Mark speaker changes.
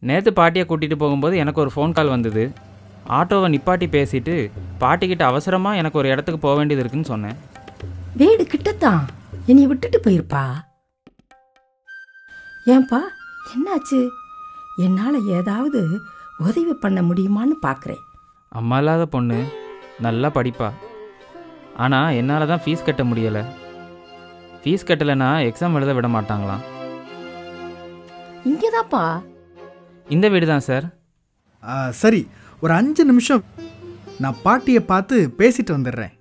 Speaker 1: நேற்று பாட்டியை கூட்டிகிட்டு போகும்போது எனக்கு ஒரு ஃபோன் கால் வந்தது ஆட்டோவை நிப்பாட்டி பேசிட்டு பாட்டிக்கிட்ட அவசரமாக எனக்கு ஒரு இடத்துக்கு போக வேண்டியது இருக்குன்னு சொன்னேன்
Speaker 2: வீடு கிட்டத்தான் என்னை விட்டுட்டு போயிருப்பா ஏன்பா என்னாச்சு என்னால் ஏதாவது உதவி பண்ண முடியுமான்னு பார்க்குறேன்
Speaker 1: அம்மா இல்லாத பொண்ணு நல்லா படிப்பா ஆனால் என்னால் தான் ஃபீஸ் கட்ட முடியலை ஃபீஸ் கட்டலைன்னா எக்ஸாம் எழுத விட மாட்டாங்களாம்
Speaker 2: இங்கேதாப்பா
Speaker 1: இந்த வீடு தான் சார்
Speaker 3: ஆ, சரி ஒரு அஞ்சு நிமிஷம் நான் பாட்டியை பார்த்து பேசிட்டு வந்துடுறேன்